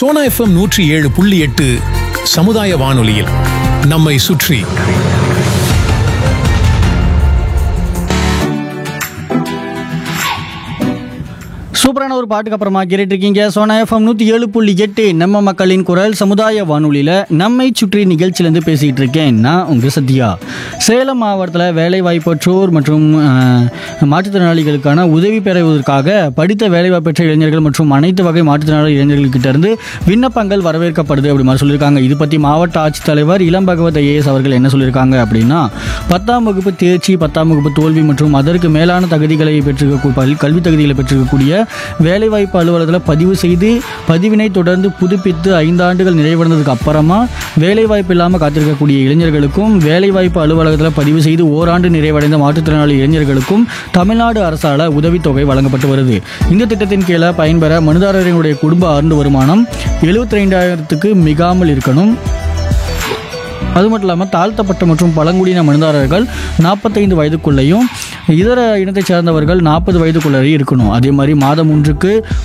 Sona FM நூற்றி ஏழு புள்ளி எட்டு சமுதாய வானொலியில் நம்மை சுற்றி சூப்பரான ஒரு பாட்டுக்கு அப்புறமா கேட்டுட்டு இருக்கீங்க சோனா எஃப்எம் நூற்றி ஏழு புள்ளி எட்டு நம்ம மக்களின் குரல் சமுதாய வானொலியில் நம்மை சுற்றி நிகழ்ச்சியிலேருந்து பேசிகிட்டு இருக்கேன் நான் உங்கள் சத்யா சேலம் மாவட்டத்தில் வேலைவாய்ப்பற்றோர் மற்றும் அஹ், மாற்றுத்திறனாளிகளுக்கான உதவி பெறுவதற்காக படித்த வேலைவாய்ப்பற்ற இளைஞர்கள் மற்றும் அனைத்து வகை மாற்றுத்திறனாளி இளைஞர்கள்கிட்ட இருந்து விண்ணப்பங்கள் வரவேற்கப்படுது அப்படி மாதிரி சொல்லியிருக்காங்க இது பற்றி மாவட்ட ஆட்சித்தலைவர் இளம் பகவத் ஐஏஎஸ் அவர்கள் என்ன சொல்லியிருக்காங்க அப்படின்னா பத்தாம் வகுப்பு தேர்ச்சி பத்தாம் வகுப்பு தோல்வி மற்றும் அதற்கு மேலான தகுதிகளை பெற்றிருக்க பல்- கல்வி தகுதிகளை பெற்றிருக்கக்கூடிய வேலைவாய்ப்பு அலுவலகத்தில் பதிவு செய்து பதிவினை தொடர்ந்து புதுப்பித்து ஐந்தாண்டுகள் நிறைவடைந்ததுக்கு அப்புறமா வேலைவாய்ப்பு இல்லாமல் காத்திருக்கக்கூடிய இளைஞர்களுக்கும் வேலைவாய்ப்பு அலுவலகத்தில் பதிவு செய்து ஓராண்டு நிறைவடைந்த மாற்றுத்திறனாளி இளைஞர்களுக்கும் தமிழ்நாடு அரசால் உதவித்தொகை வழங்கப்பட்டு வருது இந்த திட்டத்தின் கீழே பயன்பெற மனுதாரரினுடைய குடும்ப ஆண்டு வருமானம் எழுபத்தி ரெண்டாயிரத்துக்கு மிகாமல் இருக்கணும் அது மட்டும் இல்லாமல் தாழ்த்தப்பட்ட மற்றும் பழங்குடியின மனிதர்கள் நாற்பத்தைந்து வயதுக்குள்ளேயும் இதர இனத்தைச் சேர்ந்தவர்கள் நாற்பது வயதுக்குள்ளேயும் இருக்கணும் அதே மாதிரி மாதம் ஒன்றுக்கு